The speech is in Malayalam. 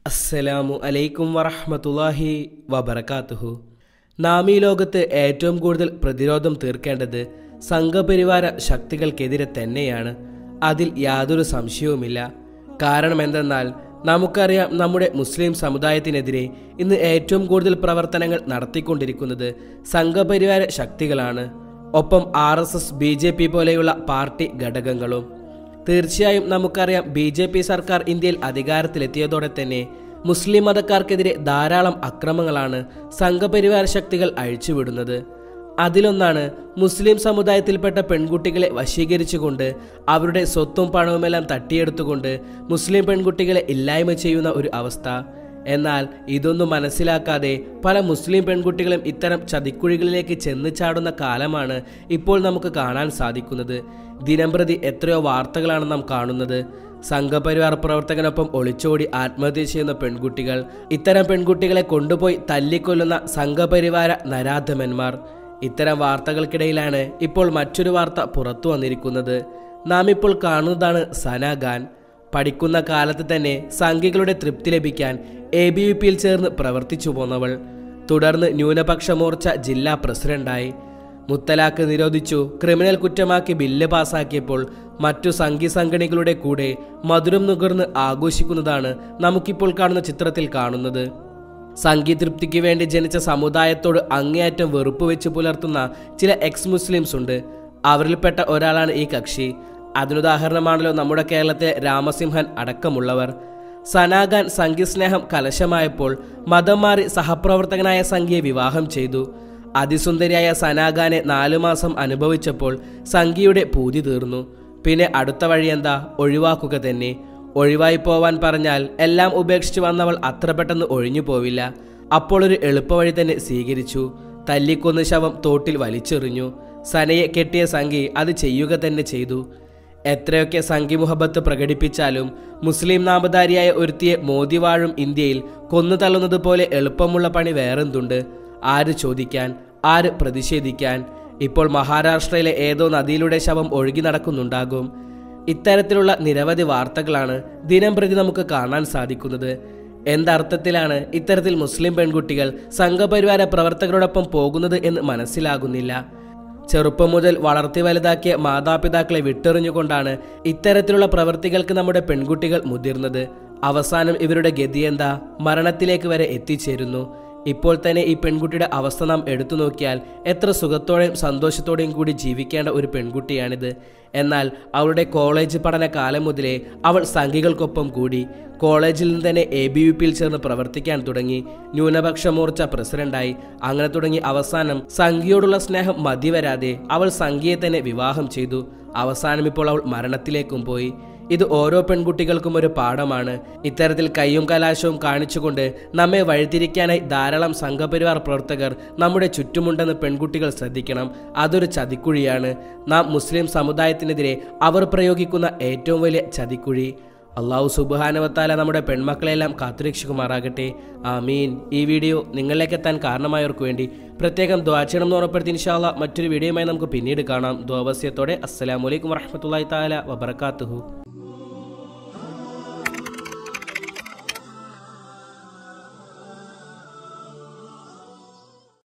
അസ്സലാമു അലൈക്കും വറഹ്മത്തുള്ളാഹി വബറകാതുഹു നാം ഈ ലോകത്ത് ഏറ്റവും കൂടുതൽ പ്രതിരോധം തീർക്കേണ്ടത് സംഘപരിവാര ശക്തികൾക്കെതിരെ തന്നെയാണ് അതിൽ യാതൊരു സംശയവുമില്ല കാരണം എന്തെന്നാൽ നമുക്കറിയാം നമ്മുടെ മുസ്ലിം സമുദായത്തിനെതിരെ ഇന്ന് ഏറ്റവും കൂടുതൽ പ്രവർത്തനങ്ങൾ നടത്തിക്കൊണ്ടിരിക്കുന്നത് സംഘപരിവാര ശക്തികളാണ് ഒപ്പം R S S B J P പോലെയുള്ള പാർട്ടി ഘടകങ്ങളും തീർച്ചയായും നമുക്കറിയാം ബി ജെ പി സർക്കാർ ഇന്ത്യയിൽ അധികാരത്തിലെത്തിയതോടെ തന്നെ മുസ്ലിം മതക്കാർക്കെതിരെ ധാരാളം അക്രമങ്ങളാണ് സംഘപരിവാര ശക്തികൾ അഴിച്ചുവിടുന്നത് അതിലൊന്നാണ് മുസ്ലിം സമുദായത്തിൽപ്പെട്ട പെൺകുട്ടികളെ വശീകരിച്ചുകൊണ്ട് അവരുടെ സ്വത്തും പണവുമെല്ലാം തട്ടിയെടുത്തുകൊണ്ട് മുസ്ലിം പെൺകുട്ടികളെ ഇല്ലായ്മ ചെയ്യുന്ന ഒരു അവസ്ഥ എന്നാൽ ഇതൊന്നും മനസ്സിലാക്കാതെ പല മുസ്ലിം പെൺകുട്ടികളും ഇത്തരം ചതിക്കുഴികളിലേക്ക് ചെന്ന് ചാടുന്ന കാലമാണ് ഇപ്പോൾ നമുക്ക് കാണാൻ സാധിക്കുന്നത് ദിനംപ്രതി എത്രയോ വാർത്തകളാണ് നാം കാണുന്നത് സംഘപരിവാർ പ്രവർത്തകനൊപ്പം ഒളിച്ചോടി ആത്മഹത്യ ചെയ്യുന്ന പെൺകുട്ടികൾ ഇത്തരം പെൺകുട്ടികളെ കൊണ്ടുപോയി തല്ലിക്കൊല്ലുന്ന സംഘപരിവാര നരാധമന്മാർ ഇത്തരം വാർത്തകൾക്കിടയിലാണ് ഇപ്പോൾ മറ്റൊരു വാർത്ത പുറത്തു വന്നിരിക്കുന്നത് നാം ഇപ്പോൾ കാണുന്നതാണ് സന ഖാൻ പഠിക്കുന്ന കാലത്ത് തന്നെ സംഘികളുടെ തൃപ്തി ലഭിക്കാൻ എ ബി വി പിയിൽ ചേർന്ന് പ്രവർത്തിച്ചു പോന്നവൾ തുടർന്ന് ന്യൂനപക്ഷ മോർച്ച ജില്ലാ പ്രസിഡന്റായി മുത്തലാഖ് നിരോധിച്ചു ക്രിമിനൽ കുറ്റമാക്കി ബില്ല് പാസാക്കിയപ്പോൾ മറ്റു സംഘി സംഘടനകളുടെ കൂടെ മധുരം നുകർന്ന് ആഘോഷിക്കുന്നതാണ് നമുക്കിപ്പോൾ കാണുന്ന ചിത്രത്തിൽ കാണുന്നത് സംഘീതൃപ്തിക്ക് വേണ്ടി ജനിച്ച സമുദായത്തോട് അങ്ങേയറ്റം വെറുപ്പ് വെച്ച് പുലർത്തുന്ന ചില എക്സ് മുസ്ലിംസ് ഉണ്ട് അവരിൽപ്പെട്ട ഒരാളാണ് ഈ കക്ഷി അതിനുദാഹരണമാണല്ലോ നമ്മുടെ കേരളത്തിലെ രാമസിംഹൻ അടക്കമുള്ളവർ സനാഖാൻ സംഘിസ്നേഹം കലശമായപ്പോൾ മതം മാറി സഹപ്രവർത്തകനായ സംഘിയെ വിവാഹം ചെയ്തു അതിസുന്ദരിയായ സനാഖാനെ നാലു മാസം അനുഭവിച്ചപ്പോൾ സംഘിയുടെ പൂതി തീർന്നു പിന്നെ അടുത്ത വഴി എന്താ ഒഴിവാക്കുക തന്നെ ഒഴിവായി പോവാൻ പറഞ്ഞാൽ എല്ലാം ഉപേക്ഷിച്ച് വന്നവൾ അത്ര പെട്ടെന്ന് ഒഴിഞ്ഞു പോവില്ല അപ്പോൾ ഒരു എളുപ്പവഴി തന്നെ സ്വീകരിച്ചു തല്ലിക്കൊന്ന് ശവം തോട്ടിൽ വലിച്ചെറിഞ്ഞു സനയെ കെട്ടിയ സംഘി അത് ചെയ്യുക തന്നെ ചെയ്തു എത്രയൊക്കെ സംഘി മുഹബത്ത് പ്രകടിപ്പിച്ചാലും മുസ്ലിം നാമധാരിയായ ഒരുത്തിയെ മോദി വാഴും ഇന്ത്യയിൽ കൊന്നു തള്ളുന്നത് പോലെ എളുപ്പമുള്ള പണി വേറെന്തുണ്ട് ആര് ചോദിക്കാൻ ആര് പ്രതിഷേധിക്കാൻ ഇപ്പോൾ മഹാരാഷ്ട്രയിലെ ഏതോ നദിയിലൂടെ ശവം ഒഴുകി നടക്കുന്നുണ്ടാകും ഇത്തരത്തിലുള്ള നിരവധി വാർത്തകളാണ് ദിനം പ്രതി നമുക്ക് കാണാൻ സാധിക്കുന്നത് എന്തർത്ഥത്തിലാണ് ഇത്തരത്തിൽ മുസ്ലിം പെൺകുട്ടികൾ സംഘപരിവാര പ്രവർത്തകരോടൊപ്പം പോകുന്നത് എന്ന് മനസ്സിലാകുന്നില്ല ചെറുപ്പം മുതൽ വളർത്തി വലുതാക്കിയ മാതാപിതാക്കളെ വിട്ടെറിഞ്ഞുകൊണ്ടാണ് ഇത്തരത്തിലുള്ള പ്രവൃത്തികൾക്ക് നമ്മുടെ പെൺകുട്ടികൾ മുതിർന്നത് അവസാനം ഇവരുടെ ഗതി എന്താ മരണത്തിലേക്ക് വരെ എത്തിച്ചേരുന്നു ഇപ്പോൾ തന്നെ ഈ പെൺകുട്ടിയുടെ അവസ്ഥ നാം എടുത്തു നോക്കിയാൽ എത്ര സുഖത്തോടെയും സന്തോഷത്തോടെയും കൂടി ജീവിക്കേണ്ട ഒരു പെൺകുട്ടിയാണിത് എന്നാൽ അവളുടെ കോളേജ് പഠന കാലം മുതലേ അവൾ സംഘികൾക്കൊപ്പം കൂടി കോളേജിൽ നിന്ന് തന്നെ എ ബി യു പിയിൽ ചേർന്ന് പ്രവർത്തിക്കാൻ തുടങ്ങി ന്യൂനപക്ഷ മോർച്ച പ്രസിഡന്റായി അങ്ങനെ തുടങ്ങി അവസാനം സംഘിയോടുള്ള സ്നേഹം മതിവരാതെ അവൾ സംഘിയെ തന്നെ വിവാഹം ചെയ്തു അവസാനം ഇപ്പോൾ അവൾ മരണത്തിലേക്കും പോയി ഇത് ഓരോ പെൺകുട്ടികൾക്കും ഒരു പാഠമാണ് ഇത്തരത്തിൽ കയ്യും കലാശവും കാണിച്ചുകൊണ്ട് നമ്മെ വഴിതിരിക്കാനായി ധാരാളം സംഘപരിവാർ പ്രവർത്തകർ നമ്മുടെ ചുറ്റുമുണ്ടെന്ന് പെൺകുട്ടികൾ ശ്രദ്ധിക്കണം അതൊരു ചതിക്കുഴിയാണ് നാം മുസ്ലിം സമുദായത്തിനെതിരെ അവർ പ്രയോഗിക്കുന്ന ഏറ്റവും വലിയ ചതിക്കുഴി അള്ളാഹു സുബാനവത്താല നമ്മുടെ പെൺമക്കളെല്ലാം കാത്തുരക്ഷിക്കുമാറാകട്ടെ ആമീൻ ഈ വീഡിയോ നിങ്ങളിലേക്ക് എത്താൻ കാരണമായവർക്ക് വേണ്ടി പ്രത്യേകം ദ്വാചണം എന്ന് ഉറപ്പെടുത്തി ഇൻഷാല്ല മറ്റൊരു വീഡിയോയുമായി നമുക്ക് പിന്നീട് കാണാം ദ്വാവസ്യത്തോടെ അസ്സലാമലൈക്കും വറഹമത്തല്ലാ താല വബർക്കാത്തുഹു